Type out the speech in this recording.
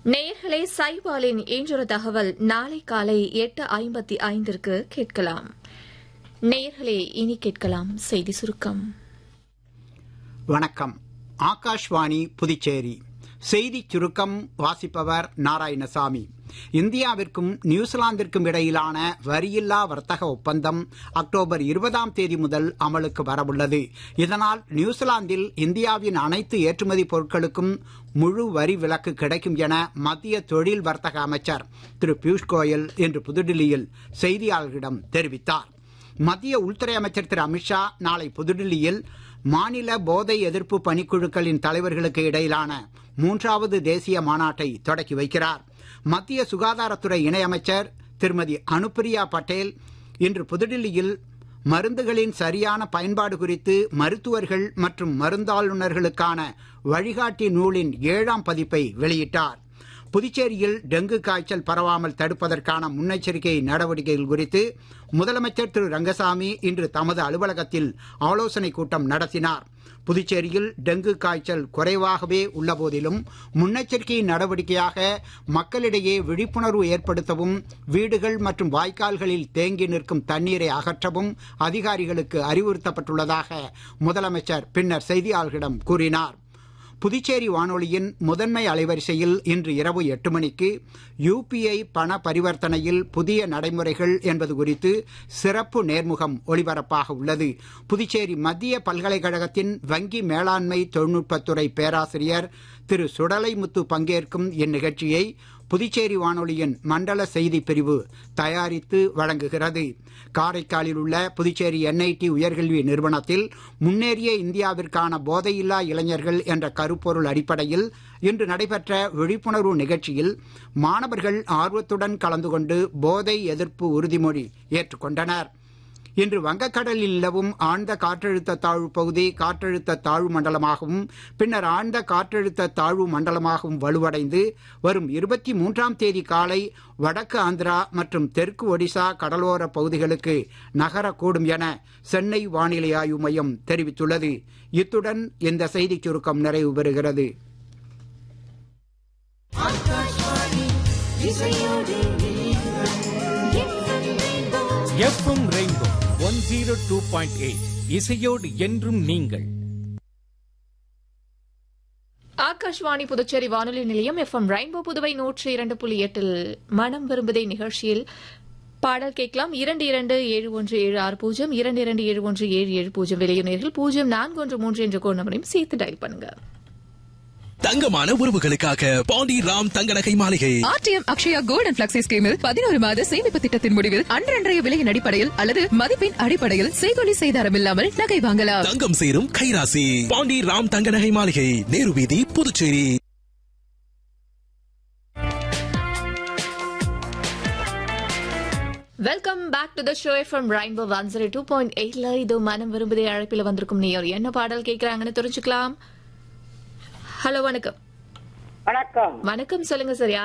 நேயர்களே சைபாலின் இன்றொரு தகவல் நாளை காலை எட்டு ஐம்பத்தி ஐந்திற்கு கேட்கலாம் நேயர்களே இனி கேட்கலாம் செய்தி சுருக்கம் வணக்கம் ஆகாஷ்வாணி புதுச்சேரி செய்திச் சுருக்கம் வாசிப்பவர் நாராயணசாமி இந்தியாவிற்கும் நியூசிலாந்திற்கும் இடையிலான வரியில்லா வர்த்தக ஒப்பந்தம் அக்டோபர் இருபதாம் தேதி முதல் அமலுக்கு வரவுள்ளது இதனால் நியூசிலாந்தில் இந்தியாவின் அனைத்து ஏற்றுமதி பொருட்களுக்கும் முழு வரி விலக்கு கிடைக்கும் என மத்திய தொழில் வர்த்தக அமைச்சர் திரு பியூஷ் கோயல் இன்று புதுடில்லியில் செய்தியாளர்களிடம் தெரிவித்தார் மத்திய உள்துறை அமைச்சர் திரு அமித்ஷா நாளை புதுடில்லியில் மாநில போதை எதிர்ப்பு பணிக்குழுக்களின் தலைவர்களுக்கு இடையிலான மூன்றாவது தேசிய மாநாட்டை தொடக்கி வைக்கிறார் மத்திய சுகாதாரத்துறை இணையமைச்சர் திருமதி அனுப்பிரியா பட்டேல் இன்று புதுடில்லியில் மருந்துகளின் சரியான பயன்பாடு குறித்து மருத்துவர்கள் மற்றும் மருந்தாளுநர்களுக்கான வழிகாட்டி நூலின் ஏழாம் பதிப்பை வெளியிட்டார் புதுச்சேரியில் டெங்கு காய்ச்சல் பரவாமல் தடுப்பதற்கான முன்னெச்சரிக்கை நடவடிக்கைகள் குறித்து முதலமைச்சர் திரு ரங்கசாமி இன்று தமது அலுவலகத்தில் ஆலோசனைக் கூட்டம் நடத்தினார் புதுச்சேரியில் டெங்கு காய்ச்சல் குறைவாகவே உள்ள போதிலும் முன்னெச்சரிக்கை நடவடிக்கையாக மக்களிடையே விழிப்புணர்வு ஏற்படுத்தவும் வீடுகள் மற்றும் வாய்க்கால்களில் தேங்கி நிற்கும் தண்ணீரை அகற்றவும் அதிகாரிகளுக்கு அறிவுறுத்தப்பட்டுள்ளதாக முதலமைச்சர் பின்னர் செய்தியாளர்களிடம் கூறினார் புதுச்சேரி வானொலியின் முதன்மை அலைவரிசையில் இன்று இரவு எட்டு மணிக்கு யுபிஐ பண பரிவர்த்தனையில் புதிய நடைமுறைகள் என்பது குறித்து சிறப்பு நேர்முகம் ஒளிபரப்பாக உள்ளது புதுச்சேரி மத்திய பல்கலைக்கழகத்தின் வங்கி மேலாண்மை தொழில்நுட்பத்துறை பேராசிரியர் திரு சுடலைமுத்து பங்கேற்கும் இந்நிகழ்ச்சியை புதுச்சேரி வானொலியின் மண்டல செய்தி பிரிவு தயாரித்து வழங்குகிறது காரைக்காலில் உள்ள புதுச்சேரி என்ஐடி உயர்கல்வி நிறுவனத்தில் முன்னேறிய இந்தியாவிற்கான போதையில்லா இளைஞர்கள் என்ற கருப்பொருள் அடிப்படையில் இன்று நடைபெற்ற விழிப்புணர்வு நிகழ்ச்சியில் மாணவர்கள் ஆர்வத்துடன் கலந்து கொண்டு போதை எதிர்ப்பு உறுதிமொழி ஏற்றுக்கொண்டனர் இன்று வங்கக்கடலில் நிலவும் ஆழ்ந்த காற்றழுத்த தாழ்வு பகுதி காற்றழுத்த தாழ்வு மண்டலமாகவும் பின்னர் ஆழ்ந்த காற்றழுத்த தாழ்வு மண்டலமாகவும் வலுவடைந்து வரும் இருபத்தி மூன்றாம் தேதி காலை வடக்கு ஆந்திரா மற்றும் தெற்கு ஒடிசா கடலோர பகுதிகளுக்கு நகரக்கூடும் என சென்னை வானிலை ஆய்வு மையம் தெரிவித்துள்ளது இத்துடன் இந்த செய்திச் சுருக்கம் நிறைவு பெறுகிறது FM Rainbow one zero two point eight இசையோடு என்றும் நீங்கள் ஆகாஷ்வாணி புதுச்சேரி வானொலி நிலையம் எஃப்எம் ரெயின்போ புதுவை நூற்றி இரண்டு புள்ளி எட்டில் மனம் விரும்புதை நிகழ்ச்சியில் பாடல் கேட்கலாம் இரண்டு இரண்டு ஏழு ஒன்று ஏழு ஆறு பூஜ்ஜியம் இரண்டு இரண்டு ஏழு ஒன்று ஏழு ஏழு பூஜ்ஜியம் விலையுநர்கள் பூஜ்ஜியம் நான்கு ஒன்று மூன்று என்ற கோட் நம்பரையும் சேர்த்து டயல் பண்ணுங்க தங்கமான உறவுகளுக்காக பாண்டி ராம் தங்க நகை மாளிகை RTM Akshaya gold and flexi ஸ்கீமில் பதினோரு மாத சேமிப்பு திட்டத்தின் முடிவில் அன்றன்றைய விலையின் அடிப்படையில் அல்லது மதிப்பின் அடிப்படையில் செய்கொலி செய்தாரம் இல்லாமல் நகை வாங்கலாம் தங்கம் சேரும் கைராசி பாண்டி ராம் தங்க நகை மாளிகை நேரு வீதி Puducherry welcome back to the show from Rainbow one zero two point எயிட்ல இது மனம் விரும்புதே அழைப்பில் வந்திருக்கும் நீர் என்ன பாடல் கேட்கறாங்கன்னு தெரிஞ்சுக்கலாம் ஹலோ வணக்கம் வணக்கம் வணக்கம் சொல்லுங்க சார்